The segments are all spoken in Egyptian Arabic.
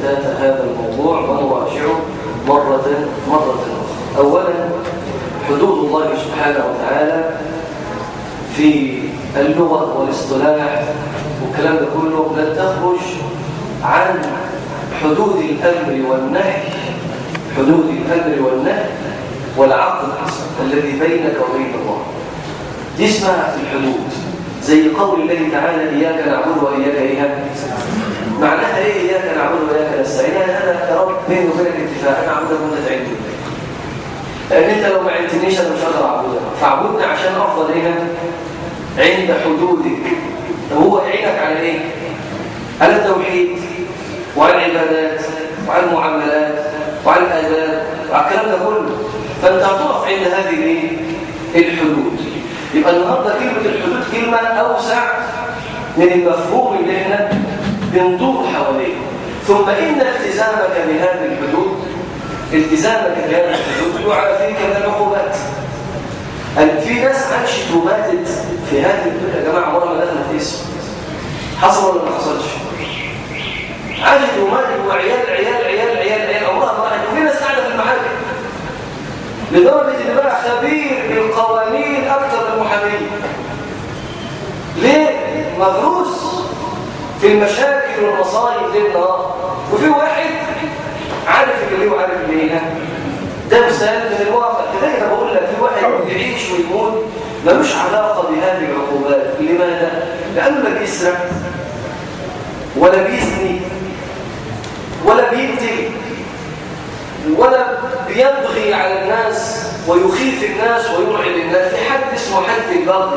شتات هذا الموضوع ونراجعه مرة مرة أخرى أولا حدود الله سبحانه وتعالى في اللغة والاصطلاح والكلام ده كله لن تخرج عن حدود الأمر والنهي حدود الأمر والنهي والعقد الذي بينك وبين الله دي اسمها الحدود زي قول الله تعالى إياك نعبد وإياك إياك معناها إيه إياك نعبد وإياك نستعين هذا يا رب بيني وبينك اتفاق أنا أعبدك وأنت تعبدني لأن أنت لو ما عدتنيش أنا مش هقدر أعبدك فاعبدني عشان أفضل إيه عند حدودك هو يعينك على إيه؟ على التوحيد وعلى العبادات وعلى المعاملات وعلى الآداب وعلى الكلام ده كله فأنت هتقف عند هذه الايه؟ الحدود يبقى النهارده كلمة الحدود كلمة أوسع من المفهوم اللي احنا بندور حواليه ثم إن التزامك بهذه الحدود التزامك بهذه الحدود يعرف فيك من العقوبات أن في ناس عاشت وماتت في هذه الدنيا يا جماعة عمرها ما دخلت اسم حصل ولا ما حصلش عاشت وماتت وعيال عيال عيال عيال عيال عمرها ما راحت وفي ناس قاعدة في المحاكم لدرجة إن بقى خبير بالقوانين أكثر من المحامين ليه؟ مغروس في المشاكل والمصايب ليل نهار وفي واحد عارف اللي هو عارف اللي هنا ده مثال من الواقع كذلك انا بقول لك في واحد يعيش ويموت ملوش علاقه بهذه العقوبات لماذا؟ لانه لا بيسرق ولا بيزني ولا بيقتل ولا بيبغي على الناس ويخيف الناس ويرعب الناس في حد اسمه حد البغي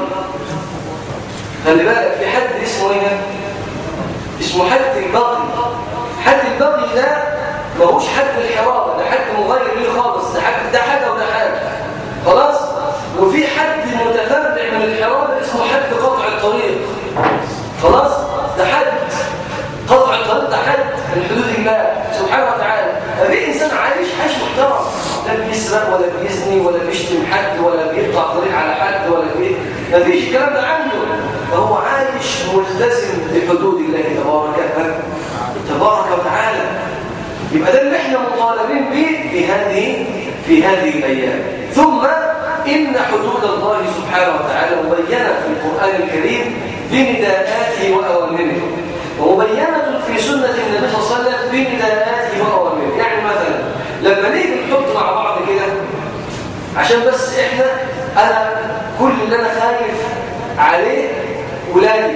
خلي بالك في حد اسمه ايه اسمه حد البغي حد البغي ده ماهوش حد الحرابه ده حد مغير ليه خالص ده حد ده حاجه وده حاجه خلاص وفي حد متفرع من الحرابه اسمه حد قطع الطريق خلاص ده حد قطع الطريق ده حد من حدود الله سبحانه وتعالى في انسان عايش عايش محترم لا بيسرق ولا بيزني ولا بيشتم حد ولا بيقطع طريق على حد ولا بي... ما فيش الكلام ده عنده فهو عايش ملتزم بحدود الله تبارك تبارك وتعالى يبقى ده اللي احنا مطالبين به في هذه في هذه الايام ثم ان حدود الله سبحانه وتعالى مبينه في القران الكريم بنداءاته واوامره ومبينه في سنه النبي صلى الله عليه وسلم بنداءاته واوامره يعني مثلا لما نيجي نحط مع بعض كده عشان بس احنا انا كل اللي انا خايف عليه ولادي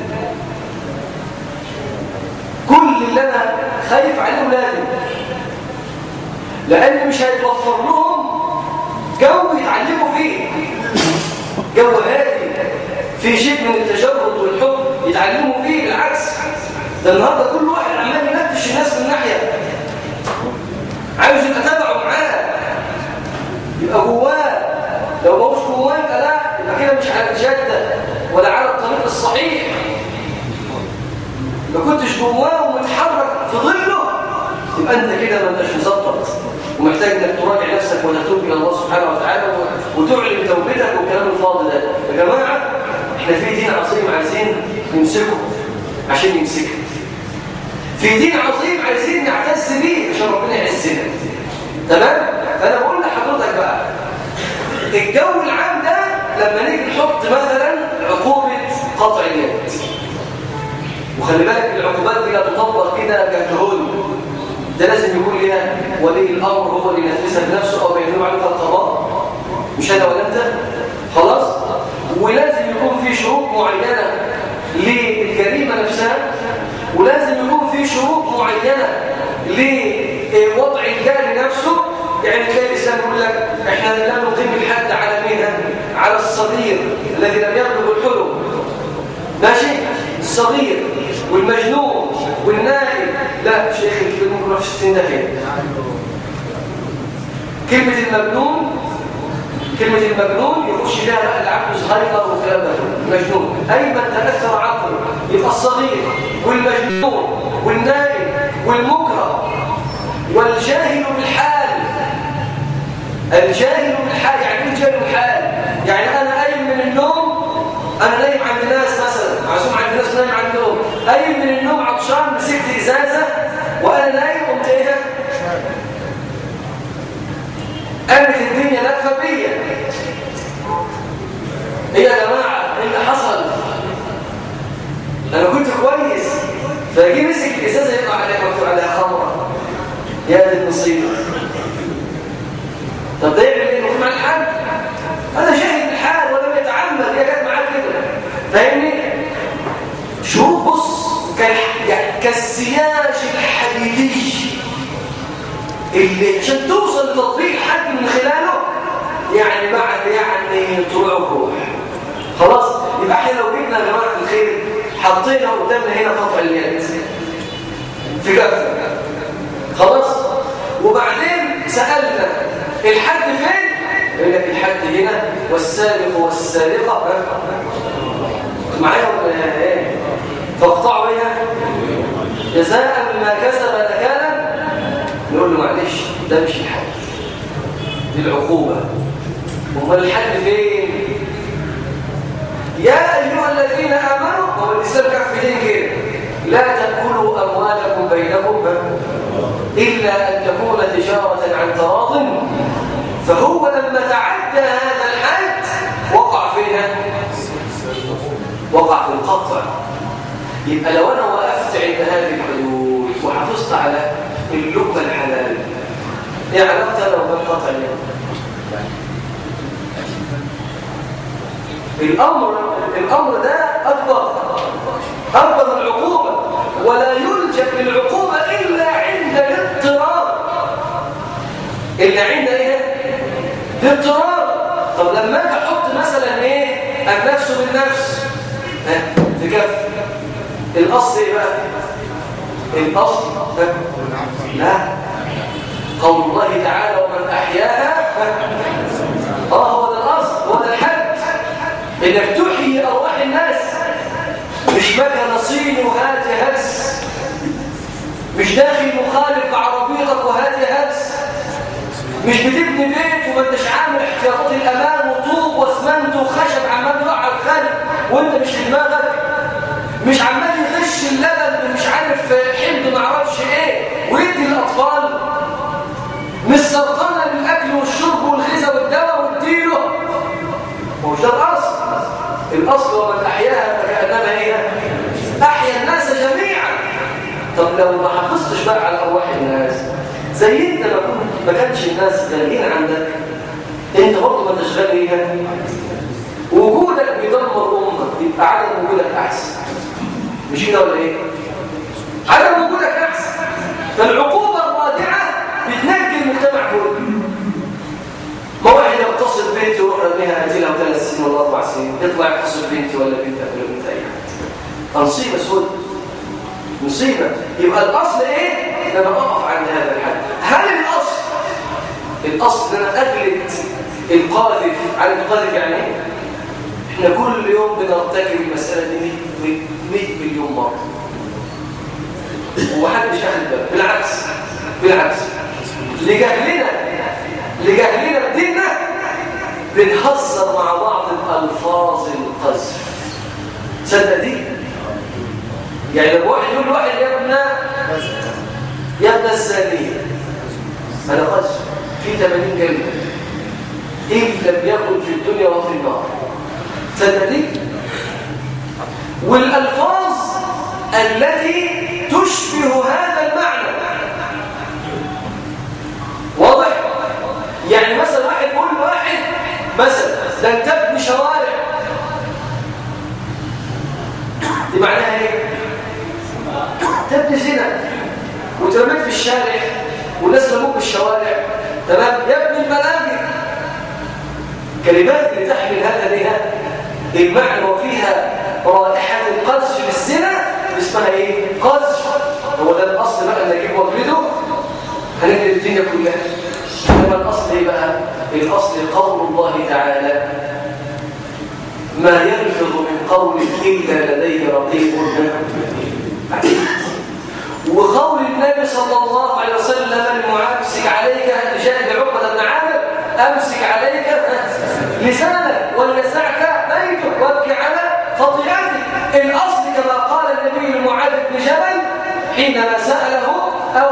كل اللي انا خايف عليه ولادي لان مش هيتوفر لهم جو يتعلموا فيه جو هادي في شيء من التجرد والحب يتعلموا فيه بالعكس ده النهارده كل واحد عمال ينتش الناس من ناحيه عايز يبقى تبعه معاه يبقى جواه لو ما هوش جواه يبقى لا يبقى كده مش على الجاده ولا على الطريق الصحيح ما كنتش جواه ومتحرك في ظله يبقى انت كده ما انتش مظبط ومحتاج انك تراجع نفسك وتتوب الى الله سبحانه وتعالى وتعلن توبتك والكلام الفاضي ده يا جماعه احنا في دين عظيم عايزين نمسكه عشان يمسكه في دين عظيم عايزين نعتز بيه عشان ربنا يعزنا تمام فانا بقول لحضرتك بقى الجو العام ده لما نيجي نحط مثلا عقوبه قطع اليد وخلي بالك العقوبات دي لا تطبق كده كالجهود ده لازم يكون ليها ولي الامر هو اللي ينفذها بنفسه او بينه عليك القضاء مش انا ولا انت خلاص ولازم يكون في شروط معينه للجريمه نفسها ولازم يكون في شروط معينه لوضع الجاني نفسه يعني تلاقي الاسلام يقول لك احنا لا نقيم الحد على مين على الصغير الذي لم يبلغ الحلم ماشي الصغير والمجنون والنائم لا شيخ الكلمه ممكن في 60 دقيقه كلمه المجنون كلمة المجنون يخش فيها بقى العقل صغير والكلام ده المجنون أي من تأثر عقله يبقى الصغير والمجنون والنائم والمكره والجاهل بالحال الجاهل بالحال يعني ايه الجاهل بالحال يعني أنا قايم من النوم أنا نايم عند ناس مثلا معزوم عند ناس نايم عندهم قايم من النوم عطشان مسكت إزازة وانا نايم قمت ايه قامت الدنيا لفه بيا ايه يا جماعه ايه اللي حصل انا كنت كويس فجي مسك الازازه يطلع عليها مكتوب عليها خمره يا دي المصيبه طب ده يعمل ايه يروح مع الحاج هذا شاهد الحال ولم يتعمد هي جت معاه كده فاهمني شوف بص كالسياج الحديدي اللي عشان توصل لتطبيق الحد من خلاله يعني بعد يعني طلوع الروح خلاص يبقى احنا لو جبنا يا جماعه الخير حطينا قدامنا هنا قطع اليد في كفه خلاص وبعدين سالنا الحد فين يقول لك الحد هنا والسارق والسارقه معايا ولا ايه فاقطعوا هنا جزاء بما كسب نكالا نقول له معلش ده مش الحد دي العقوبه امال الحد فين يا ايها الذين امنوا هو الاسلام كفتين كده لا تاكلوا اموالكم بينكم الا ان تكون تجاره عن تراض فهو لما تعدى هذا الحد وقع فيها وقع في القطع يبقى لو انا وقفت عند هذه الحدود وحافظت على اللقمه الحلال ايه علاقتها لو بالقطع اليوم الامر الامر ده اكبر اكبر العقوبه ولا يلجا للعقوبه الا عند الاضطرار الا عند ايه الاضطرار طب لما اجي احط مثلا ايه النفس بالنفس في كف الاصل ايه بقى الاصل لا قول الله تعالى ومن احياها اه هو ده الاصل هو ده الحد انك تحيي ارواح الناس مش مكنه صيني وهات هز مش داخل مخالف بعربيتك وهات هز مش بتبني بيت وما انتش عامل احتياطات الامان وطوب واسمنت وخشب عمال يقع على الخلق وانت مش في دماغك مش عمال يغش اللبن مش عارف حمض ما اعرفش ايه ويدي الاطفال مش سرطانه للاكل والشرب والغذاء والدواء واديله مش ده الاصل الاصل ومن احياها فكانما هي احيا الناس جميعا طب لو ما حافظتش بقى على ارواح الناس زي انت ما ما كانش الناس غاليين عندك انت برضه ما انتش غالي ليها وجودك بيدمر امك يبقى عدم وجودك احسن مش كده ولا ايه عدم وجودك احسن فالعقوبه الرادعه بتنجي المجتمع كله ما واحد يغتصب بنتي ويروح رميها قتلها ثلاث سنين ولا اربع سنين يطلع يغتصب بنتي ولا بنتك ولا بنت اي حد مصيبه سود مصيبه يبقى الاصل ايه ان انا اقف عند هذا الحد هل الاصل الاصل ان انا اجلد القاذف عارف القاذف يعني ايه احنا كل يوم بنرتكب المساله دي 100 مليون مره ومحدش اخد باله بالعكس بالعكس لجهلنا لجهلنا بديننا بنهزر مع بعض الالفاظ القذف تصدق دي يعني لما واحد يقول لواحد يا ابن يا ابن الزانيه هذا قذف في 80 كلمه ان لم يكن في الدنيا وفي النار تصدق دي والالفاظ التي تشبه هذا المعنى واضح يعني مثلا واحد يقول لواحد مثلا ده انت ابن شوارع دي معناها ايه تبني زنا وترميت في الشارع والناس رموك في الشوارع تمام يا ابن الملاجئ كلمات اللي تحمل هذا لها المعنى وفيها رائحه القذف في الزنا اسمها ايه قذف هو ده الاصل بقى اللي اجيب واجلده هنجد الدنيا كلها انما الاصل ايه بقى الاصل قول الله تعالى ما يلفظ من قول الا لديه رقيب وقول النبي صلى الله عليه وسلم المعامسك عليك جاء بعقبه بن عامر امسك عليك لسانك وليسعك بيتك وابكي على خطيئتك الاصل كما قال النبي لمعاذ بن جبل حينما ساله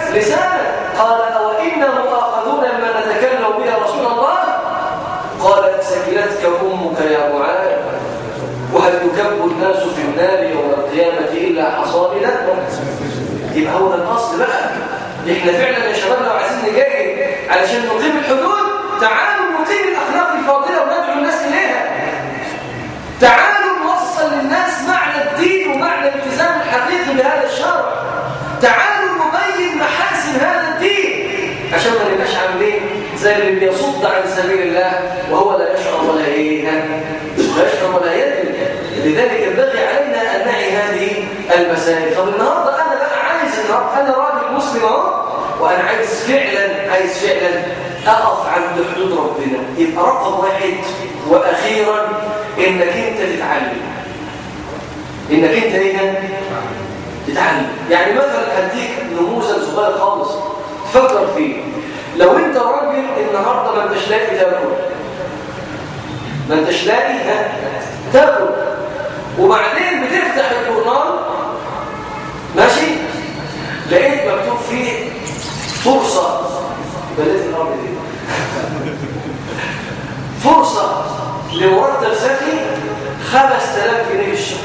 لسانا قال أو إنا مؤاخذون لما نتكلم بها رسول الله قالت سكلتك أمك يا معاذ وهل يكب الناس في النار يوم القيامة إلا حصائد يبقى هو ده الأصل بقى احنا فعلا يا شباب لو عايزين نجاهد علشان نقيم الحدود تعالوا نقيم الأخلاق الفاضلة وندعو الناس إليها تعالوا نوصل للناس معنى الدين ومعنى الالتزام الحقيقي بهذا الشرع تعالوا نبين محاسن هذا الدين عشان ما نبقاش عاملين زي اللي بيصد عن سبيل الله وهو لا يشعر ولا ايه لا يشعر ولا يدري لذلك ينبغي علينا ان نعي هذه المسائل طب النهارده انا بقى عايز النهارده انا راجل مسلم اهو وانا عايز فعلا عايز فعلا اقف عند حدود ربنا يبقى رقم واحد واخيرا انك انت تتعلم انك انت ايه تتعلم يعني مثلا هديك نموذج صغير خالص فكر فيه لو انت راجل النهارده ما انتش لاقي تاكل ما انتش لاقي تاكل وبعدين بتفتح الجورنال ماشي لقيت مكتوب فيه فرصه بدات الارض دي فرصه لمرتب سنوي 5000 جنيه في الشهر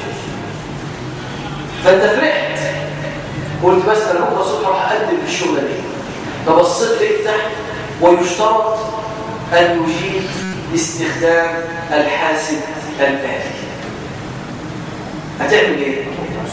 فانت فرحت قلت بس انا بكره الصبح راح اقدم في الشغله دي فبصيت لقيت تحت ويشترط ان يجيد استخدام الحاسب الآلي هتعمل ايه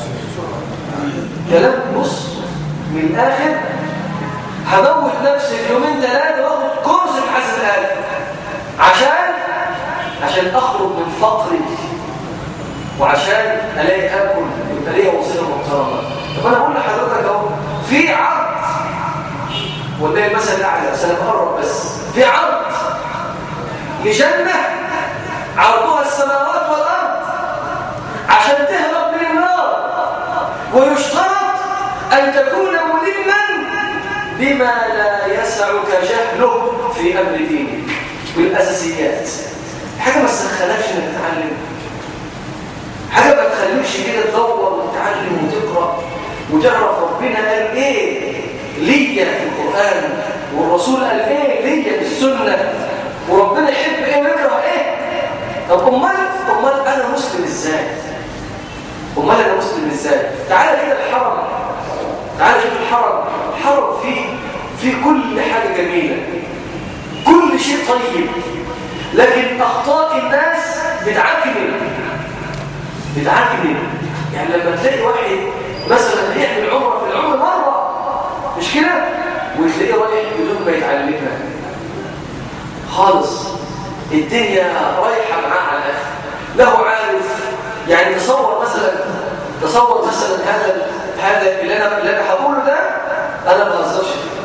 كلام بص من الاخر هموت نفسي في يومين ثلاثه واخد كورس الحاسب الآلي عشان عشان اخرج من فقري وعشان الاقي اكل يبقى ليا وظيفه محترمه طب انا بقول لحضرتك اهو في عرض والله المثل الاعلى سنتقرب بس في عرض لجنه عرضها السماوات والارض عشان تهرب من النار ويشترط ان تكون ملما بما لا يسعك جهله في امر دينك بالاساسيات حاجه ما تسخنكش انك تتعلم حاجه ما تخليكش كده تدور وتتعلم وتقرا وتعرف ربنا قال ايه ليا في القران والرسول قال ايه ليا في السنه وربنا يحب ايه ويكره ايه طب امال امال انا مسلم ازاي امال انا مسلم ازاي تعالى كده الحرم تعالى شوف الحرم الحرم فيه فيه كل حاجه جميله كل شيء طيب لكن اخطاء الناس بتعكنن بتعكنن يعني لما تلاقي واحد مثلا بيعمل عمره في العمر مره مش كده وتلاقيه رايح بدون ما يتعلمها خالص الدنيا رايحه معاه على الاخر له عارف يعني تصور مثلا تصور مثلا هذا هذا اللي انا اللي انا هقوله ده انا ما بهزرش فيه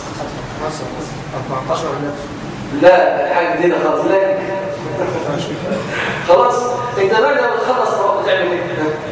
14000 لا حاجه جديده خالص لا خلاص انت بعد ما تخلص طواف بتعمل ايه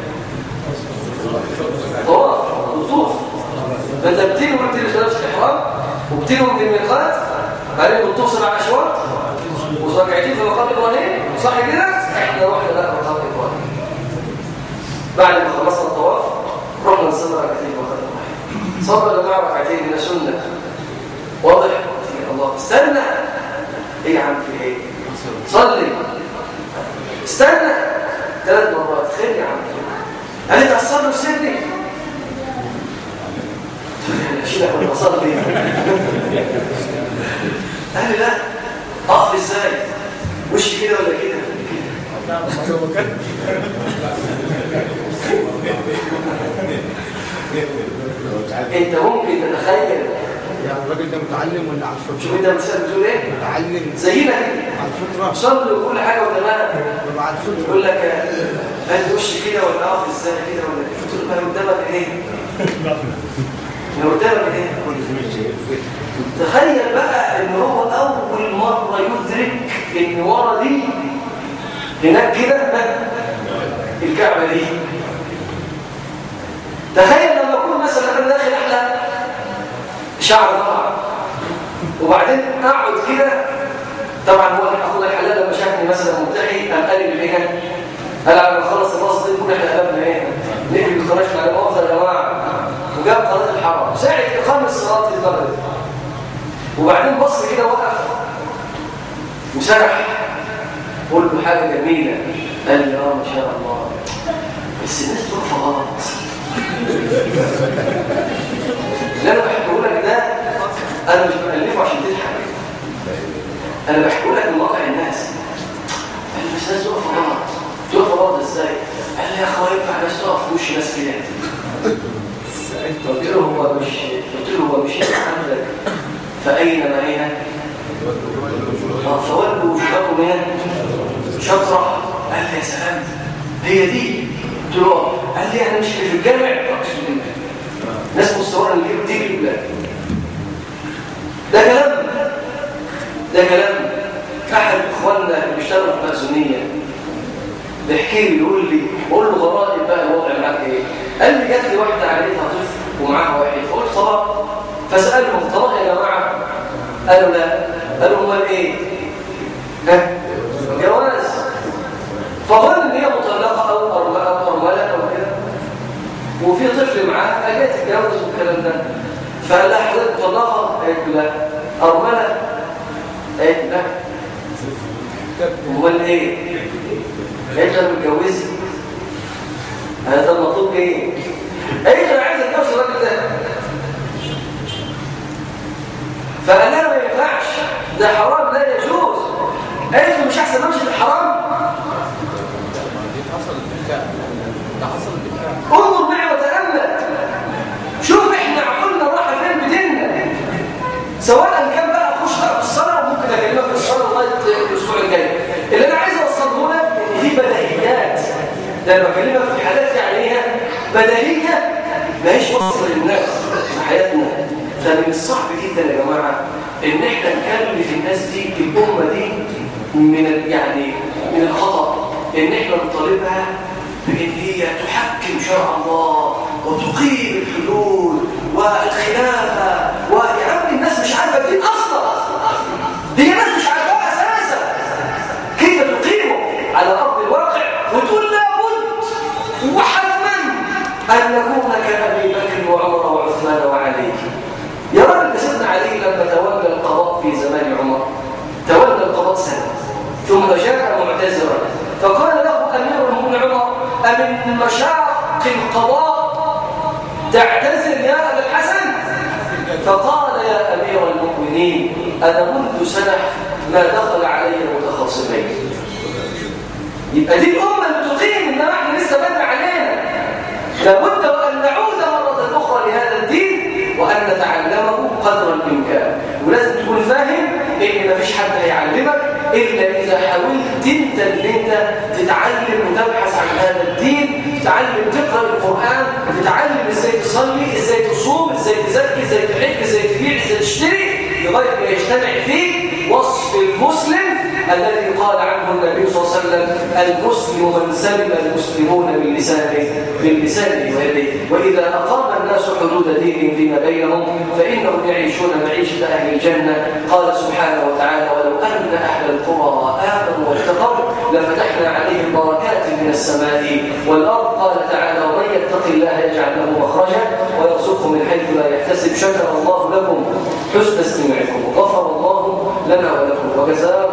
طواف وطوف انت بتيجي وانت لابس الاحرام وبتيجي من الميقات بعدين بتطوف سبع اشواط وركعتين في مقام ابراهيم صح كده احنا رحنا بقى مقام ابراهيم بعد ما خلصنا الطواف رحنا نصلي ركعتين في مقام ابراهيم صلى يا جماعه ركعتين من السنه واضح الله استنى ايه يا عم في ايه صلي استنى ثلاث مرات خير يا عم قال انت هتصلي في سني اشيلك من اصلي قال لي لا اقف ازاي وشي كده ولا كده انت ممكن تتخيل يعني الراجل ده متعلم ولا على شوف الفطره؟ انت بتسال بتقول ايه متعلم زينا كده على الفطره صلي وكل حاجه وتمام ولا على الفطره يقول لك هل وش كده ولا اقف ازاي كده ولا كده تقول ما قدامك ايه ما قدامك ايه تخيل بقى ان هو اول مره يدرك ان ورا دي هناك كده الكعبه دي تخيل لما اكون مثلا انا داخل احلى شعر طبعا وبعدين اقعد كده طبعا هو اخونا الحلال لما شافني مثلا ملتحي قام قال لي ايه قال على ما نخلص الراس دي نكون احنا قلبنا ايه نقفل القراش على مؤاخذه يا جماعه وجاب قناه الحرم ساعه اقامه الصلاه المغرب وبعدين بص كده وقف وسرح قول له حاجه جميله قال لي اه ما شاء الله بس الناس واقفه غلط اللي انا بحكيه لك ده انا مش بألفه عشان تضحك انا بحكي لك من واقع الناس قال لي بس الناس واقفه غلط تقف غلط ازاي قال لي يا اخويا ينفع الناس تقف في وش ناس كده قلت له هو مش قلت له هو مش هنا عندك فاين ما هنا فولوا وجهكم من شطرة قال لي يا سلام هي دي قلت له آه. قال لي احنا مش في الجامع اقسم بالله ناس مستوى اللي دي بالله ده كلام ده كلام احد اخواننا اللي بيشتغلوا في المأذونية بيحكي لي يقول لي بقول له غرائب بقى الوضع معاك ايه قال لي جات لي واحده عائلتها طفل ومعاها واحد فقلت طلاق فسالهم طلاق يا جماعه قالوا لا قالوا امال ايه ها جواز فظن ان هي مطلقه او ارمله او ارمله او كده وفي طفل معاها فجاء تتجوز والكلام ده فقال لها حضرتك مطلقه قالت لا ارمله قالت لا امال ايه قالت له متجوزه هذا المطلوب ايه قالت له عايز اتجوز الراجل ده فقال لها ما ينفعش ده حرام لا يجوز قالت له مش احسن امشي في الحرام انظر معي وتامل شوف احنا عقولنا راحه فين بديننا سواء كان بقى اخش بقى في الصلاه وممكن اكلمك في الصلاه لغايه الاسبوع الجاي اللي انا عايز اوصله لك ان في بديهيات ده انا بكلمك في حالات يعني ايه بديهيه ما هيش وصل للناس في حياتنا فمن الصعب جدا يا جماعه ان احنا نكلف الناس دي الامه دي من ال- يعني من الخطا ان احنا نطالبها بان هي تحكم شرع الله وتقيم الحدود والخلافه ويا عم الناس مش عارفه الدين اصلا دي ناس مش عارفاه اساسا كيف تقيمه على ارض الواقع وتقول لابد وحتما ان نكون كابي بكر وعمر وعثمان وعلي يا راجل سيدنا علي لما تولى القضاء في زمان عمر تولى القضاء سنه ثم جاء معتذرا فقال له امير المؤمنين عمر امن مشاق القضاء تعتذر يا ابا الحسن فقال يا امير المؤمنين انا منذ سنه ما دخل علي المتخاصمين يبقى دي الامه اللي تقيم انما احنا لسه بدري علينا لابد وان نعود مره اخرى لهذا الدين وان نتعلمه قدر الامكان ولازم تكون فاهم ان مفيش حد هيعلمك الا اذا حاولت انت ان انت تتعلم وتبحث عن هذا الدين تتعلم تقرا القران تتعلم ازاي تصلي ازاي تصوم ازاي تزكي ازاي تحج ازاي تبيع ازاي تشتري لغايه ما يجتمع فيك وصف المسلم الذي قال عنه النبي صلى الله عليه وسلم المسلم من سلم المسلمون من لسانه من لسانه ويده واذا اقام الناس حدود دينهم فيما بينهم فانهم يعيشون معيشه اهل الجنه قال سبحانه وتعالى ولو ان اهل القرى امنوا واتقوا لفتحنا عليهم بركات من السماء والارض قال تعالى ومن يتق الله يجعل له مخرجا ويرزقه من حيث لا يحتسب شكر الله لكم حسن استماعكم وغفر الله لنا ولكم وجزاكم